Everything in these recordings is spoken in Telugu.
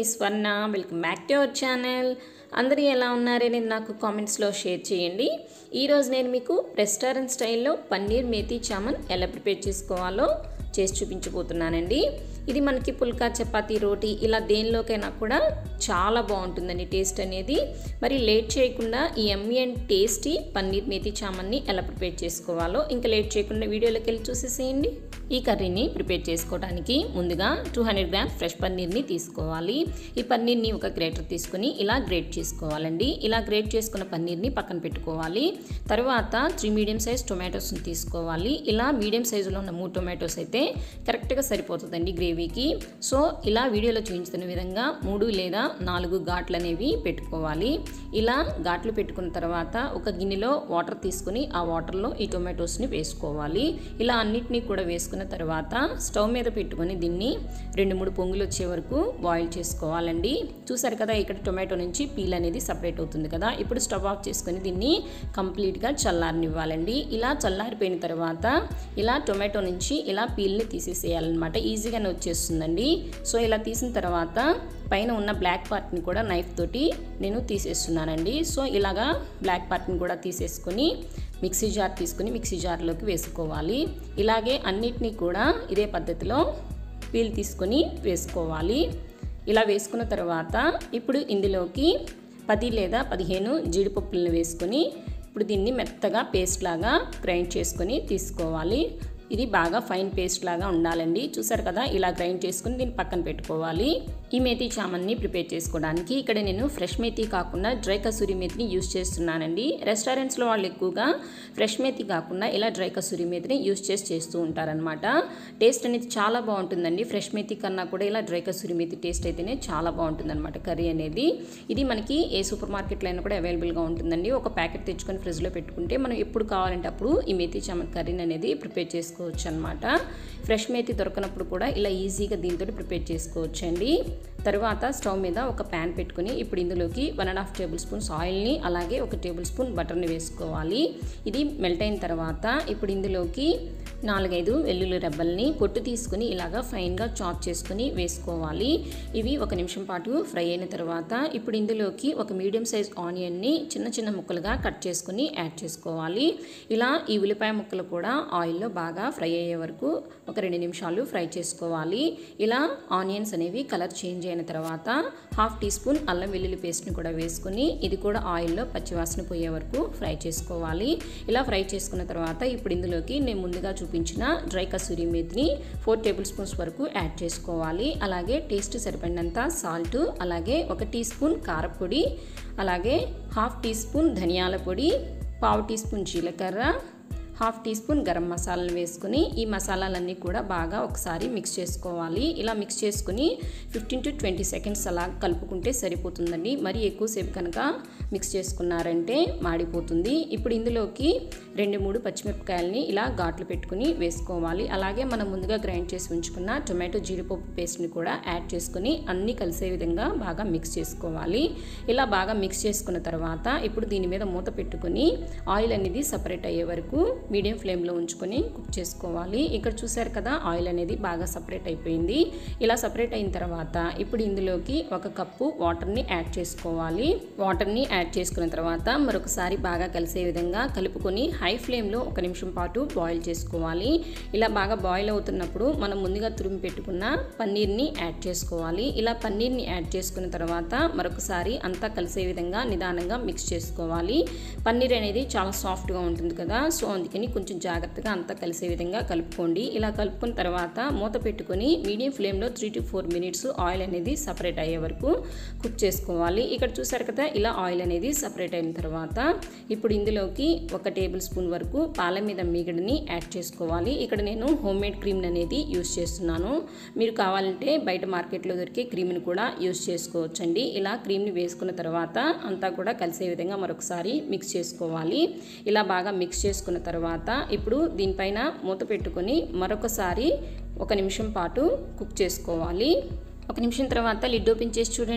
స్వర్ణ welcome back to our channel అందరూ ఎలా ఉన్నారని నాకు కామెంట్స్లో షేర్ చేయండి ఈరోజు నేను మీకు రెస్టారెంట్ స్టైల్లో పన్నీర్ మేతి చామన్ ఎలా ప్రిపేర్ చేసుకోవాలో చేసి చూపించబోతున్నానండి ఇది మనకి పుల్కా చపాతీ రోటీ ఇలా దేనిలోకైనా కూడా చాలా బాగుంటుందండి టేస్ట్ అనేది మరి లేట్ చేయకుండా ఈ ఎమ్మి అండ్ టేస్టీ పన్నీర్ మేతి చామన్ని ఎలా ప్రిపేర్ చేసుకోవాలో ఇంకా లేట్ చేయకుండా వీడియోలోకి వెళ్ళి చూసేసేయండి ఈ కర్రీని ప్రిపేర్ చేసుకోవడానికి ముందుగా టూ హండ్రెడ్ గ్రామ్స్ ఫ్రెష్ పన్నీర్ని తీసుకోవాలి ఈ పన్నీర్ని ఒక గ్రేటర్ తీసుకొని ఇలా గ్రేట్ చేసుకోవాలండి ఇలా గ్రేట్ చేసుకున్న పన్నీర్ని పక్కన పెట్టుకోవాలి తర్వాత త్రీ మీడియం సైజ్ టొమాటోస్ని తీసుకోవాలి ఇలా మీడియం సైజులో ఉన్న మూడు టొమాటోస్ అయితే కరెక్ట్గా సరిపోతుందండి గ్రేవీకి సో ఇలా వీడియోలో చూపించిన విధంగా మూడు లేదా నాలుగు ఘాట్లు అనేవి పెట్టుకోవాలి ఇలా ఘాట్లు పెట్టుకున్న తర్వాత ఒక గిన్నెలో వాటర్ తీసుకుని ఆ వాటర్లో ఈ టొమాటోస్ని వేసుకోవాలి ఇలా అన్నిటినీ కూడా వేసుకున్న తర్వాత స్టవ్ మీద పెట్టుకొని దీన్ని రెండు మూడు పొంగులు వచ్చే వరకు బాయిల్ చేసుకోవాలండి చూసారు కదా ఇక్కడ టొమాటో నుంచి పీల్ అనేది సపరేట్ అవుతుంది కదా ఇప్పుడు స్టవ్ ఆఫ్ చేసుకొని దీన్ని కంప్లీట్గా చల్లారనివ్వాలండి ఇలా చల్లారిపోయిన తర్వాత ఇలా టొమాటో నుంచి ఇలా పీల్ని తీసేసేయాలన్నమాట ఈజీగానే వచ్చేస్తుందండి సో ఇలా తీసిన తర్వాత పైన ఉన్న బ్లాక్ పార్ట్ని కూడా నైఫ్ తోటి నేను తీసేస్తున్నానండి సో ఇలాగా బ్లాక్ పార్ట్ని కూడా తీసేసుకొని మిక్సీ జార్ తీసుకుని మిక్సీ జార్లోకి వేసుకోవాలి ఇలాగే అన్నిటినీ కూడా ఇదే పద్ధతిలో పీల్ తీసుకొని వేసుకోవాలి ఇలా వేసుకున్న తర్వాత ఇప్పుడు ఇందులోకి పది లేదా పదిహేను జీడిపప్పులను వేసుకొని ఇప్పుడు దీన్ని మెత్తగా పేస్ట్ లాగా గ్రైండ్ చేసుకొని తీసుకోవాలి ఇది బాగా ఫైన్ పేస్ట్ లాగా ఉండాలండి చూసారు కదా ఇలా గ్రైండ్ చేసుకుని దీన్ని పక్కన పెట్టుకోవాలి ఈ మేతి చామన్ని ప్రిపేర్ చేసుకోవడానికి ఇక్కడ నేను ఫ్రెష్ మేతి కాకుండా డ్రై కసూరి మేతిని యూస్ చేస్తున్నానండి రెస్టారెంట్స్లో వాళ్ళు ఎక్కువగా ఫ్రెష్ మేతి కాకుండా ఇలా డ్రై కసూరి మేతిని యూస్ చేసి చేస్తూ ఉంటారనమాట టేస్ట్ అనేది చాలా బాగుంటుందండి ఫ్రెష్ మేతి కన్నా కూడా ఇలా డ్రై కసూరి మేతి టేస్ట్ అయితేనే చాలా బాగుంటుంది అనమాట కర్రీ అనేది ఇది మనకి ఏ సూపర్ మార్కెట్లో అయినా కూడా అవైలబుల్గా ఉంటుందండి ఒక ప్యాకెట్ తెచ్చుకొని ఫ్రిడ్జ్లో పెట్టుకుంటే మనం ఎప్పుడు కావాలంటే అప్పుడు ఈ మేతి చామన్ కర్రీని అనేది ప్రిపేర్ చేసుకోవచ్చు చేసుకోవచ్చు అనమాట ఫ్రెష్ మేతి దొరకనప్పుడు కూడా ఇలా ఈజీగా దీంతో ప్రిపేర్ చేసుకోవచ్చు అండి తర్వాత స్టవ్ మీద ఒక ప్యాన్ పెట్టుకుని ఇప్పుడు ఇందులోకి one and half tablespoons ఆయిల్ని అలాగే ఒక టేబుల్ స్పూన్ బటర్ని వేసుకోవాలి ఇది మెల్ట్ అయిన తర్వాత ఇప్పుడు ఇందులోకి నాలుగైదు వెల్లుల్లి రెబ్బల్ని పొట్టు తీసుకుని ఇలాగా ఫైన్గా చాప్ చేసుకుని వేసుకోవాలి ఇవి ఒక నిమిషం పాటు ఫ్రై అయిన తర్వాత ఇప్పుడు ఇందులోకి ఒక మీడియం సైజ్ ఆనియన్ని చిన్న చిన్న ముక్కలుగా కట్ చేసుకుని యాడ్ చేసుకోవాలి ఇలా ఈ ఉల్లిపాయ ముక్కలు కూడా ఆయిల్లో బాగా ఫ్రై అయ్యే వరకు ఒక రెండు నిమిషాలు ఫ్రై చేసుకోవాలి ఇలా ఆనియన్స్ అనేవి కలర్ చేంజ్ అయిన తర్వాత హాఫ్ టీ స్పూన్ అల్లం వెల్లుల్లి పేస్ట్ని కూడా వేసుకుని ఇది కూడా ఆయిల్లో పచ్చివాసన పోయే వరకు ఫ్రై చేసుకోవాలి ఇలా ఫ్రై చేసుకున్న తర్వాత ఇప్పుడు ఇందులోకి నేను ముందుగా చూపించిన డ్రై కసూరి మేతిని ఫోర్ టేబుల్ స్పూన్స్ వరకు యాడ్ చేసుకోవాలి అలాగే టేస్ట్ సరిపడినంత సాల్ట్ అలాగే ఒక టీ స్పూన్ కారపొడి అలాగే హాఫ్ టీ స్పూన్ ధనియాల పొడి పావు టీ స్పూన్ జీలకర్ర హాఫ్ టీ స్పూన్ గరం మసాలాలు వేసుకుని ఈ మసాలాలన్నీ కూడా బాగా ఒకసారి మిక్స్ చేసుకోవాలి ఇలా మిక్స్ చేసుకుని ఫిఫ్టీన్ టు ట్వంటీ సెకండ్స్ అలా కలుపుకుంటే సరిపోతుందండి మరి ఎక్కువసేపు కనుక మిక్స్ చేసుకున్నారంటే మాడిపోతుంది ఇప్పుడు ఇందులోకి రెండు మూడు పచ్చిమిరపకాయలని ఇలా ఘాట్లు పెట్టుకుని వేసుకోవాలి అలాగే మనం ముందుగా గ్రైండ్ చేసి ఉంచుకున్న టొమాటో జీడిపప్పు పేస్ట్ని కూడా యాడ్ చేసుకుని అన్నీ కలిసే విధంగా బాగా మిక్స్ చేసుకోవాలి ఇలా బాగా మిక్స్ చేసుకున్న తర్వాత ఇప్పుడు దీని మీద మూత పెట్టుకుని ఆయిల్ అనేది సపరేట్ అయ్యే వరకు మీడియం ఫ్లేమ్లో ఉంచుకొని కుక్ చేసుకోవాలి ఇక్కడ చూసారు కదా ఆయిల్ అనేది బాగా సపరేట్ అయిపోయింది ఇలా సపరేట్ అయిన తర్వాత ఇప్పుడు ఇందులోకి ఒక కప్పు వాటర్ని యాడ్ చేసుకోవాలి వాటర్ని యాడ్ చేసుకున్న తర్వాత మరొకసారి బాగా కలిసే విధంగా కలుపుకొని హై ఫ్లేమ్లో ఒక నిమిషం పాటు బాయిల్ చేసుకోవాలి ఇలా బాగా బాయిల్ అవుతున్నప్పుడు మనం ముందుగా తురిమి పెట్టుకున్న పన్నీర్ని యాడ్ చేసుకోవాలి ఇలా పన్నీర్ని యాడ్ చేసుకున్న తర్వాత మరొకసారి అంతా కలిసే విధంగా నిదానంగా మిక్స్ చేసుకోవాలి పన్నీర్ అనేది చాలా సాఫ్ట్గా ఉంటుంది కదా సో అందుకని కొంచెం జాగ్రత్తగా అంతా కలిసే విధంగా కలుపుకోండి ఇలా కలుపుకున్న తర్వాత మూత పెట్టుకొని మీడియం ఫ్లేమ్లో three to four minutes oil అనేది సపరేట్ అయ్యే వరకు కుక్ చేసుకోవాలి ఇక్కడ చూసారు కదా ఇలా ఆయిల్ అనేది సపరేట్ అయిన తర్వాత ఇప్పుడు ఇందులోకి ఒక టేబుల్ స్పూన్ వరకు పాల మీద మీగడని యాడ్ చేసుకోవాలి ఇక్కడ నేను హోమ్ మేడ్ క్రీమ్ అనేది యూస్ చేస్తున్నాను మీరు కావాలంటే బయట మార్కెట్లో దొరికే క్రీమ్ని కూడా యూస్ చేసుకోవచ్చండి ఇలా క్రీమ్ని వేసుకున్న తర్వాత అంతా కూడా కలిసే విధంగా మరొకసారి మిక్స్ చేసుకోవాలి ఇలా బాగా మిక్స్ చేసుకున్న తర్వాత ఇప్పుడు దీనిపైన మూత పెట్టుకొని మరొకసారి ఒక నిమిషం పాటు కుక్ చేసుకోవాలి ఒక నిమిషం తర్వాత లిడ్ ఓపెన్ చేసి చూడండి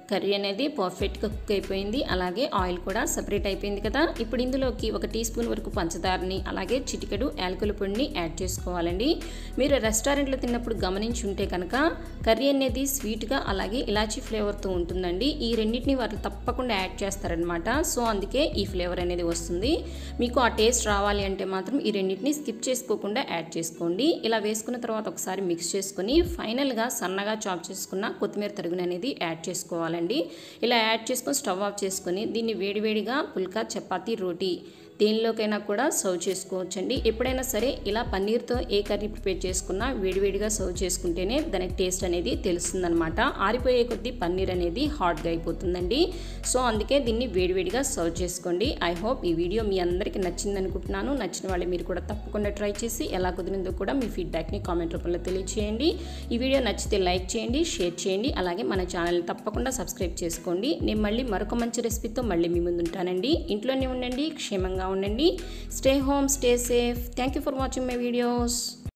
కర్రీ అనేది పర్ఫెక్ట్గా కుక్ అయిపోయింది అలాగే ఆయిల్ కూడా సపరేట్ అయిపోయింది కదా ఇప్పుడు ఇందులోకి ఒక టీ స్పూన్ వరకు పంచదారని అలాగే చిటికెడు యాలకుల పొడిని యాడ్ చేసుకోవాలండి మీరు రెస్టారెంట్లో తిన్నప్పుడు గమనించి ఉంటే కనుక కర్రీ అనేది స్వీట్గా అలాగే ఇలాచీ ఫ్లేవర్తో ఉంటుందండి ఈ రెండింటిని వారు తప్పకుండా యాడ్ చేస్తారనమాట సో అందుకే ఈ ఫ్లేవర్ అనేది వస్తుంది మీకు ఆ టేస్ట్ రావాలి అంటే మాత్రం ఈ రెండింటిని స్కిప్ చేసుకోకుండా యాడ్ చేసుకోండి ఇలా వేసుకున్న తర్వాత ఒకసారి మిక్స్ చేసుకొని ఫైనల్గా సన్నగా చాప్ చేసుకున్న కొత్తిమీర తరుగుని అనేది యాడ్ చేసుకోవాలండి ఇలా యాడ్ చేసుకొని స్టవ్ ఆఫ్ చేసుకొని దీన్ని వేడివేడిగా పుల్కా చపాతీ రోటీ దేనిలోకైనా కూడా సర్వ్ చేసుకోవచ్చండి ఎప్పుడైనా సరే ఇలా పన్నీర్తో ఏ కర్రీ ప్రిపేర్ చేసుకున్నా వేడివేడిగా సర్వ్ చేసుకుంటేనే దానికి టేస్ట్ అనేది తెలుస్తుందనమాట ఆరిపోయే కొద్దీ పన్నీర్ అనేది హాట్గా అయిపోతుందండి సో అందుకే దీన్ని వేడివేడిగా సర్వ్ చేసుకోండి ఐ హోప్ ఈ వీడియో మీ అందరికీ నచ్చింది అనుకుంటున్నాను నచ్చిన వాళ్ళు మీరు కూడా తప్పకుండా ట్రై చేసి ఎలా కుదిరిందో కూడా మీ ఫీడ్బ్యాక్ని కామెంట్ రూపంలో తెలియచేయండి ఈ వీడియో నచ్చితే లైక్ చేయండి షేర్ చేయండి అలాగే మన ఛానల్ని తప్పకుండా సబ్స్క్రైబ్ చేసుకోండి నేను మళ్ళీ మరొక మంచి రెసిపీతో మళ్ళీ మీ ముందు ఉంటానండి ఇంట్లోనే ఉండండి క్షేమంగా ఉండండి stay home stay safe thank you for watching my videos